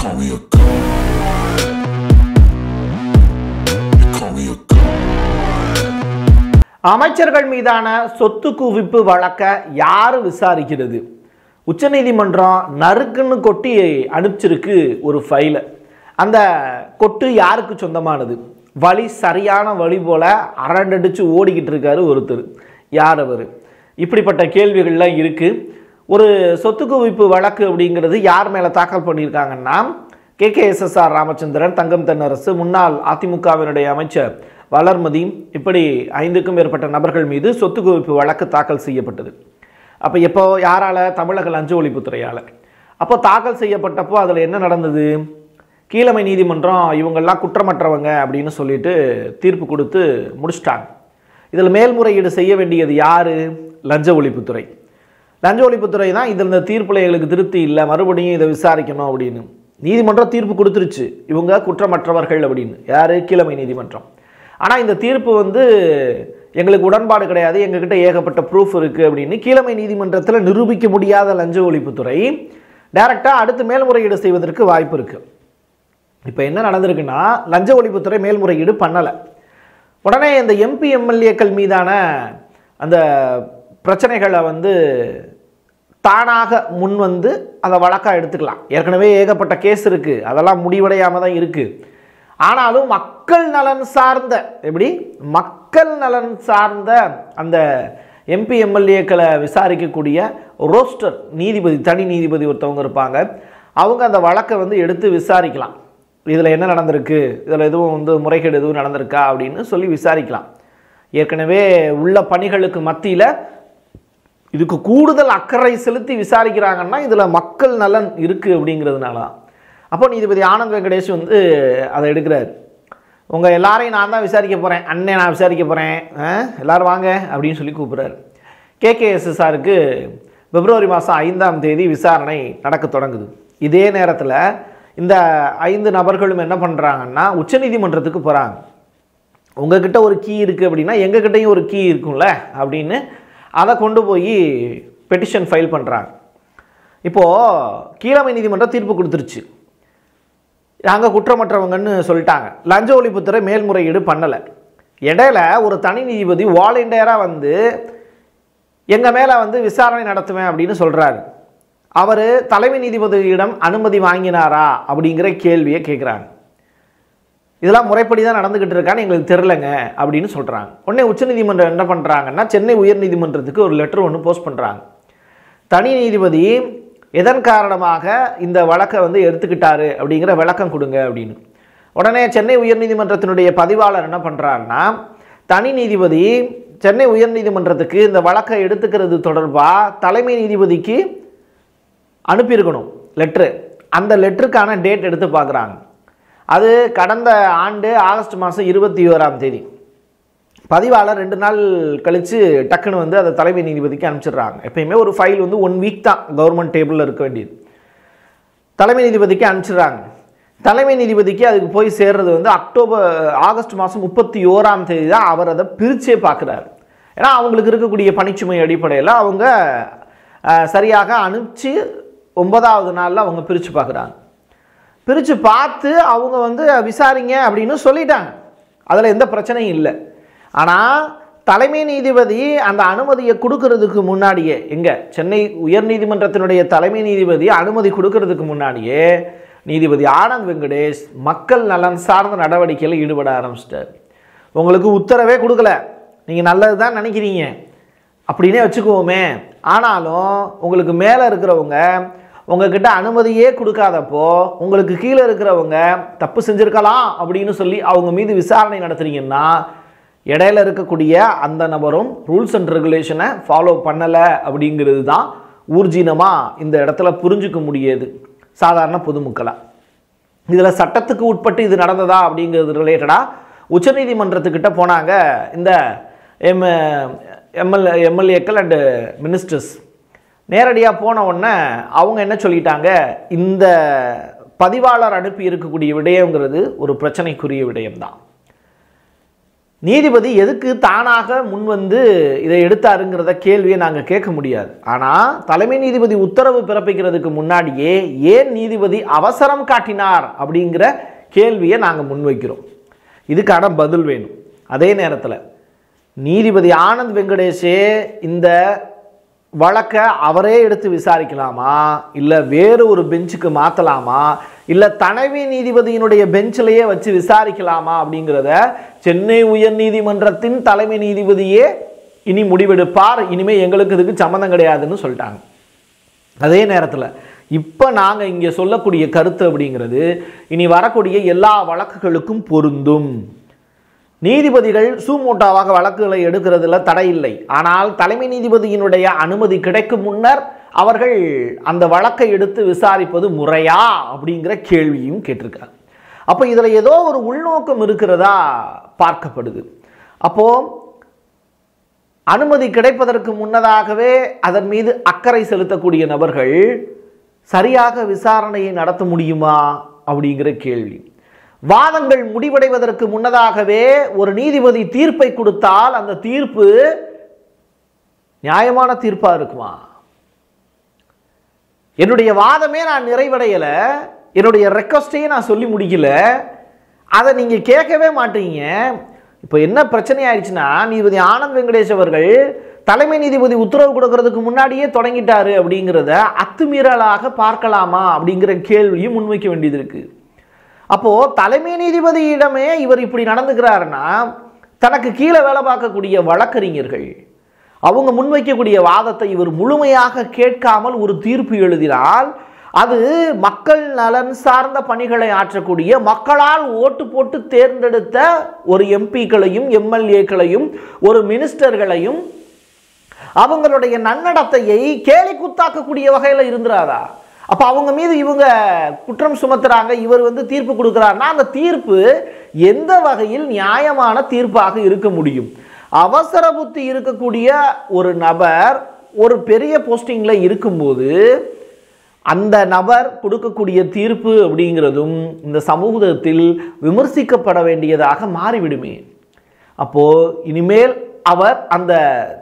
call me a god. You call me a god. அமைச்சர்கள் மீதான சொத்து குவிப்பு வழக்க யாரு விசாரிக்கிறது உச்சநீதிமன்றம் நறுக்குன்னு கொட்டி அனுப்பிச்சிருக்கு ஒரு ஃபைலை அந்த கொட்டு யாருக்கு சொந்தமானது வழி சரியான வழி போல அரண்டடிச்சு ஓடிக்கிட்டு இருக்காரு ஒருத்தர் யார் அவர் இப்படிப்பட்ட கேள்விகள்லாம் இருக்கு ஒரு சொத்து குவிப்பு வழக்கு அப்படிங்கிறது யார் மேலே தாக்கல் பண்ணியிருக்காங்கன்னா K K S S R Ramachandran Thangam Thennarasu முன்னாள் அதிமுகவினுடைய அமைச்சர் வளர்மதி இப்படி ஐந்துக்கும் மேற்பட்ட நபர்கள் மீது சொத்து குவிப்பு வழக்கு தாக்கல் செய்யப்பட்டது அப்போ எப்போ யாரால தமிழக லஞ்ச ஒழிப்புத்துறையால் அப்போ தாக்கல் செய்யப்பட்டப்போ அதில் என்ன நடந்தது கீழமை நீதிமன்றம் இவங்கெல்லாம் குற்றமற்றவங்க அப்படின்னு சொல்லிட்டு தீர்ப்பு கொடுத்து முடிச்சிட்டாங்க இதில் மேல்முறையீடு செய்ய வேண்டியது யார் லஞ்ச ஒழிப்புத்துறை லஞ்ச ஒழிப்புத்துறை தான் இதில் இந்த தீர்ப்பில் எங்களுக்கு திருப்தி இல்லை மறுபடியும் இதை விசாரிக்கணும் அப்படின்னு நீதிமன்றம் தீர்ப்பு கொடுத்துருச்சு இவங்க குற்றமற்றவர்கள் அப்படின்னு யார் கீழமை நீதிமன்றம் ஆனால் இந்த தீர்ப்பு வந்து எங்களுக்கு உடன்பாடு கிடையாது எங்ககிட்ட ஏகப்பட்ட ப்ரூஃப் இருக்குது அப்படின்னு கீழமை நீதிமன்றத்தில் நிரூபிக்க முடியாத லஞ்ச ஒழிப்புத்துறை டைரெக்டாக அடுத்து மேல்முறையீடு செய்வதற்கு வாய்ப்பு இருக்குது இப்போ என்ன நடந்திருக்குன்னா லஞ்ச ஒழிப்புத்துறை மேல்முறையீடு பண்ணலை உடனே இந்த எம்பி எம்எல்ஏக்கள் மீதான அந்த பிரச்சனைகளை வந்து தானாக முன் வந்து அதை வழக்காக எடுத்துக்கலாம் ஏற்கனவே ஏகப்பட்ட கேஸ் இருக்குது அதெல்லாம் முடிவடையாமல் தான் இருக்குது ஆனாலும் மக்கள் நலன் சார்ந்த எப்படி மக்கள் நலன் சார்ந்த அந்த எம்பி எம்எல்ஏக்களை விசாரிக்கக்கூடிய ரோஸ்டர் நீதிபதி தனி நீதிபதி ஒருத்தவங்க இருப்பாங்க அவங்க அந்த வழக்கை வந்து எடுத்து விசாரிக்கலாம் இதில் என்ன நடந்திருக்கு இதில் எதுவும் வந்து முறைகேடு எதுவும் நடந்திருக்கா அப்படின்னு சொல்லி விசாரிக்கலாம் ஏற்கனவே உள்ள பணிகளுக்கு மத்தியில் இதுக்கு கூடுதல் அக்கறை செலுத்தி விசாரிக்கிறாங்கன்னா இதில் மக்கள் நலன் இருக்குது அப்படிங்கிறதுனால தான் அப்போ நீதிபதி ஆனந்த் வெங்கடேஷ் வந்து அதை எடுக்கிறார் உங்கள் எல்லாரையும் நான் தான் விசாரிக்க போகிறேன் அண்ணே நான் விசாரிக்க போகிறேன் எல்லாரும் வாங்க அப்படின்னு சொல்லி கூப்பிட்றாரு கேகேஎஸ்எஸ்ஆருக்கு பிப்ரவரி மாதம் ஐந்தாம் தேதி விசாரணை நடக்க தொடங்குது இதே நேரத்தில் இந்த ஐந்து நபர்களும் என்ன பண்ணுறாங்கன்னா உச்சநீதிமன்றத்துக்கு போகிறாங்க உங்ககிட்ட ஒரு கீ இருக்குது அப்படின்னா எங்ககிட்டயும் ஒரு கீ இருக்கும்ல அப்படின்னு அதை கொண்டு போய் பெட்டிஷன் ஃபைல் பண்ணுறாங்க இப்போது கீழமை நீதிமன்றம் தீர்ப்பு கொடுத்துருச்சு நாங்கள் குற்றமற்றவங்கன்னு சொல்லிட்டாங்க லஞ்ச ஒழிப்புத்துறை மேல்முறையீடு பண்ணலை இடையில ஒரு தனி நீதிபதி வாலண்டியராக வந்து எங்கள் மேலே வந்து விசாரணை நடத்துவேன் அப்படின்னு சொல்கிறாரு அவர் தலைமை நீதிபதியிடம் அனுமதி வாங்கினாரா அப்படிங்கிற கேள்வியை கேட்குறாங்க இதெல்லாம் முறைப்படி தான் நடந்துக்கிட்டு இருக்கான்னு எங்களுக்கு தெரிலங்க அப்படின்னு சொல்கிறாங்க உடனே உச்சநீதிமன்றம் என்ன பண்ணுறாங்கன்னா சென்னை உயர்நீதிமன்றத்துக்கு ஒரு லெட்டர் ஒன்று போஸ்ட் பண்ணுறாங்க தனி நீதிபதி எதன் காரணமாக இந்த வழக்கை வந்து எடுத்துக்கிட்டாரு அப்படிங்கிற விளக்கம் கொடுங்க அப்படின்னு உடனே சென்னை உயர்நீதிமன்றத்தினுடைய பதிவாளர் என்ன பண்ணுறாருன்னா தனி நீதிபதி சென்னை உயர்நீதிமன்றத்துக்கு இந்த வழக்கை எடுத்துக்கிறது தொடர்பாக தலைமை நீதிபதிக்கு அனுப்பியிருக்கணும் லெட்ரு அந்த லெட்டருக்கான டேட் எடுத்து பார்க்குறாங்க அது கடந்த ஆண்டு ஆகஸ்ட் மாதம் இருபத்தி ஓராம் தேதி பதிவாளர் ரெண்டு நாள் கழித்து டக்குன்னு வந்து அதை தலைமை நீதிபதிக்கு அனுப்பிச்சிடுறாங்க எப்பயுமே ஒரு ஃபைல் வந்து ஒன் வீக் தான் கவர்மெண்ட் டேபிளில் இருக்க வேண்டியது தலைமை நீதிபதிக்கு அனுப்பிச்சிடுறாங்க தலைமை நீதிபதிக்கு அதுக்கு போய் சேர்றது வந்து அக்டோபர் ஆகஸ்ட் மாதம் முப்பத்தி ஓராம் தேதி தான் அவர் அதை பிரிச்சே பார்க்குறாரு ஏன்னா அவங்களுக்கு இருக்கக்கூடிய பணிச்சுமை அடிப்படையில் அவங்க அஹ், சரியாக அனுப்பிச்சு ஒன்பதாவது நாளில் அவங்க பிரித்து பார்க்குறாங்க பிரித்து பார்த்து அவங்க வந்து விசாரிங்க அப்படின்னு சொல்லிட்டாங்க அதில் எந்த பிரச்சனையும் இல்லை ஆனால் தலைமை நீதிபதி அந்த அனுமதியை கொடுக்கறதுக்கு முன்னாடியே எங்கே சென்னை உயர்நீதிமன்றத்தினுடைய தலைமை நீதிபதி அனுமதி கொடுக்கறதுக்கு முன்னாடியே நீதிபதி ஆனந்த் வெங்கடேஷ் மக்கள் நலன் சார்ந்த நடவடிக்கையில் ஈடுபட ஆரம்பிச்சிட்டார் உங்களுக்கு உத்தரவே கொடுக்கல நீங்கள் நல்லது தான் நினைக்கிறீங்க அப்படின்னே வச்சுக்குவோமே ஆனாலும் உங்களுக்கு மேலே இருக்கிறவங்க உங்ககிட்ட அனுமதியே கொடுக்காதப்போ உங்களுக்கு கீழே இருக்கிறவங்க தப்பு செஞ்சுருக்கலாம் அப்படின்னு சொல்லி அவங்க மீது விசாரணை நடத்துறீங்கன்னா இடையில இருக்கக்கூடிய அந்த நபரும் ரூல்ஸ் அண்ட் ரெகுலேஷனை ஃபாலோ பண்ணலை அப்படிங்கிறது தான் ஊர்ஜினமாக இந்த இடத்துல புரிஞ்சுக்க முடியாது சாதாரண பொதுமக்களாக இதில் சட்டத்துக்கு உட்பட்டு இது நடந்ததா அப்படிங்கிறது ரிலேட்டடாக உச்சநீதிமன்றத்துக்கிட்ட போனாங்க இந்த எம் எம்எல் எம்எல்ஏக்கள் அண்டு மினிஸ்டர்ஸ் நேரடியாக போன உடனே அவங்க என்ன சொல்லிட்டாங்க இந்த பதிவாளர் அனுப்பி இருக்கக்கூடிய விடயங்கிறது ஒரு பிரச்சனைக்குரிய விடயம்தான் நீதிபதி எதுக்கு தானாக முன் வந்து இதை எடுத்தாருங்கிறத கேள்வியை நாங்கள் கேட்க முடியாது ஆனால் தலைமை நீதிபதி உத்தரவு பிறப்பிக்கிறதுக்கு முன்னாடியே ஏன் நீதிபதி அவசரம் காட்டினார் அப்படிங்கிற கேள்வியை நாங்கள் முன்வைக்கிறோம் இதுக்கான பதில் வேணும் அதே நேரத்தில் நீதிபதி ஆனந்த் வெங்கடேஷே இந்த வழக்கை அவரே எடுத்து விசாரிக்கலாமா இல்லை வேறு ஒரு பெஞ்சுக்கு மாற்றலாமா இல்லை தலைமை நீதிபதியினுடைய பெஞ்சிலேயே வச்சு விசாரிக்கலாமா அப்படிங்கிறத சென்னை உயர்நீதிமன்றத்தின் தலைமை நீதிபதியே இனி முடிவெடுப்பார் இனிமே எங்களுக்கு இதுக்கு சம்மந்தம் கிடையாதுன்னு சொல்லிட்டாங்க அதே நேரத்தில் இப்போ நாங்கள் இங்கே சொல்லக்கூடிய கருத்து அப்படிங்கிறது இனி வரக்கூடிய எல்லா வழக்குகளுக்கும் பொருந்தும் நீதிபதிகள் சூமோட்டாவாக வழக்குகளை எடுக்கிறதுல தடை இல்லை ஆனால் தலைமை நீதிபதியினுடைய அனுமதி கிடைக்கும் முன்னர் அவர்கள் அந்த வழக்கை எடுத்து விசாரிப்பது முறையா அப்படிங்கிற கேள்வியும் கேட்டிருக்காங்க அப்போ இதில் ஏதோ ஒரு உள்நோக்கம் இருக்கிறதா பார்க்கப்படுது அப்போ அனுமதி கிடைப்பதற்கு முன்னதாகவே அதன் மீது அக்கறை செலுத்தக்கூடிய நபர்கள் சரியாக விசாரணையை நடத்த முடியுமா அப்படிங்கிற கேள்வி வாதங்கள் முடிவடைவதற்கு முன்னதாகவே ஒரு நீதிபதி தீர்ப்பை கொடுத்தால் அந்த தீர்ப்பு நியாயமான தீர்ப்பா இருக்குமா என்னுடைய வாதமே நான் நிறைவடையல என்னுடைய ரெக்வஸ்டையே நான் சொல்லி முடிக்கல அதை நீங்க கேட்கவே மாட்டீங்க இப்போ என்ன பிரச்சனை ஆயிடுச்சுன்னா நீதிபதி ஆனந்த் வெங்கடேஷ் அவர்கள் தலைமை நீதிபதி உத்தரவு கொடுக்கறதுக்கு முன்னாடியே தொடங்கிட்டாரு அப்படிங்கிறத அத்துமீறலாக பார்க்கலாமா அப்படிங்கிற கேள்வியும் முன்வைக்க வேண்டியது இருக்கு அப்போ தலைமை நீதிபதியிடமே இவர் இப்படி நடந்துக்கிறாருன்னா தனக்கு கீழே வேலை பார்க்கக்கூடிய வழக்கறிஞர்கள் அவங்க முன்வைக்கக்கூடிய வாதத்தை இவர் முழுமையாக கேட்காமல் ஒரு தீர்ப்பு எழுதினால் அது மக்கள் நலன் சார்ந்த பணிகளை ஆற்றக்கூடிய மக்களால் ஓட்டு போட்டு தேர்ந்தெடுத்த ஒரு எம்பிக்களையும் எம்எல்ஏக்களையும் ஒரு மினிஸ்டர்களையும் அவங்களுடைய நன்னடத்தையை கேலி குத்தாக்கக்கூடிய வகையில் இருந்துராதா அப்போ அவங்க மீது இவங்க குற்றம் சுமத்துறாங்க இவர் வந்து தீர்ப்பு கொடுக்குறாருன்னா அந்த தீர்ப்பு எந்த வகையில் நியாயமான தீர்ப்பாக இருக்க முடியும் அவசர புத்தி இருக்கக்கூடிய ஒரு நபர் ஒரு பெரிய போஸ்டிங்கில் இருக்கும்போது அந்த நபர் கொடுக்கக்கூடிய தீர்ப்பு அப்படிங்கிறதும் இந்த சமூகத்தில் விமர்சிக்கப்பட வேண்டியதாக மாறிவிடுமே அப்போ இனிமேல் அவர் அந்த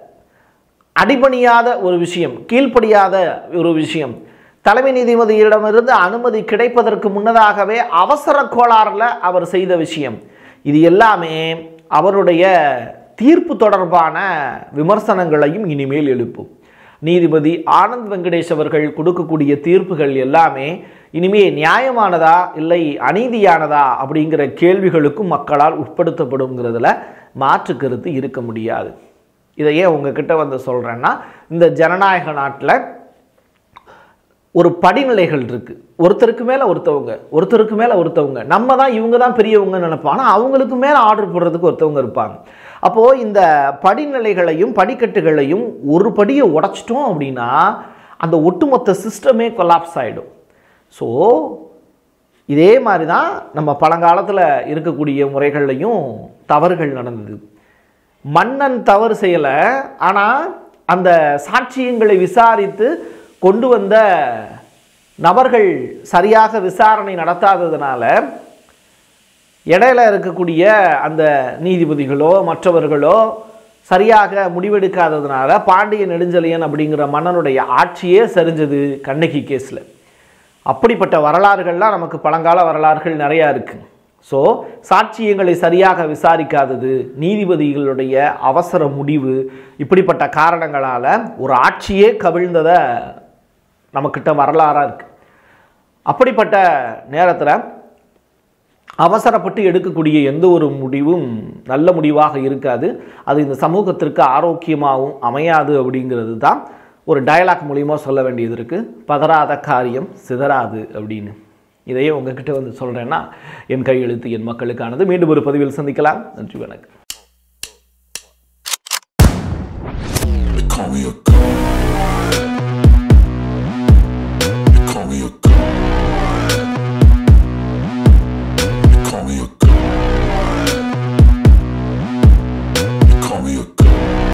அடிபணியாத ஒரு விஷயம் கீழ்ப்படியாத ஒரு விஷயம் தலைமை நீதிபதியிடமிருந்து அனுமதி கிடைப்பதற்கு முன்னதாகவே அவசர கோளாறுல அவர் செய்த விஷயம் இது எல்லாமே அவருடைய தீர்ப்பு தொடர்பான விமர்சனங்களையும் இனிமேல் எழுப்பும் நீதிபதி ஆனந்த் வெங்கடேஷ் அவர்கள் கொடுக்கக்கூடிய தீர்ப்புகள் எல்லாமே இனிமே நியாயமானதா இல்லை அநீதியானதா அப்படிங்கிற கேள்விகளுக்கும் மக்களால் உட்படுத்தப்படுங்கிறதுல மாற்று கருத்து இருக்க முடியாது இதை ஏன் உங்ககிட்ட வந்து சொல்கிறேன்னா இந்த ஜனநாயக நாட்டில் ஒரு படிநிலைகள் இருக்கு ஒருத்தருக்கு மேலே ஒருத்தவங்க ஒருத்தருக்கு மேலே ஒருத்தவங்க நம்ம தான் இவங்க தான் பெரியவங்கன்னு நினைப்போம் ஆனால் அவங்களுக்கு மேலே ஆர்டர் போடுறதுக்கு ஒருத்தவங்க இருப்பாங்க அப்போது இந்த படிநிலைகளையும் படிக்கட்டுகளையும் ஒரு படியை உடைச்சிட்டோம் அப்படின்னா அந்த ஒட்டுமொத்த சிஸ்டமே கொலாப்ஸ் ஆகிடும் ஸோ இதே மாதிரி தான் நம்ம பழங்காலத்தில் இருக்கக்கூடிய முறைகள்லையும் தவறுகள் நடந்தது மன்னன் தவறு செய்யலை ஆனால் அந்த சாட்சியங்களை விசாரித்து கொண்டு வந்த நபர்கள் சரியாக விசாரணை நடத்தாததுனால இடையில இருக்கக்கூடிய அந்த நீதிபதிகளோ மற்றவர்களோ சரியாக முடிவெடுக்காததுனால பாண்டிய நெடுஞ்செழியன் அப்படிங்கிற மன்னனுடைய ஆட்சியே சரிஞ்சது கண்ணகி கேஸில் அப்படிப்பட்ட வரலாறுகள்லாம் நமக்கு பழங்கால வரலாறுகள் நிறையா இருக்குது ஸோ சாட்சியங்களை சரியாக விசாரிக்காதது நீதிபதிகளுடைய அவசர முடிவு இப்படிப்பட்ட காரணங்களால் ஒரு ஆட்சியே கவிழ்ந்ததை நம்மக்கிட்ட வரலாறாக இருக்குது அப்படிப்பட்ட நேரத்தில் அவசரப்பட்டு எடுக்கக்கூடிய எந்த ஒரு முடிவும் நல்ல முடிவாக இருக்காது அது இந்த சமூகத்திற்கு ஆரோக்கியமாகவும் அமையாது அப்படிங்கிறது தான் ஒரு டயலாக் மூலியமா சொல்ல வேண்டியது இருக்குது பதறாத காரியம் சிதறாது அப்படின்னு இதையே உங்ககிட்ட வந்து சொல்கிறேன்னா என் கையெழுத்து என் மக்களுக்கானது மீண்டும் ஒரு பதிவில் சந்திக்கலாம் நன்றி வணக்கம்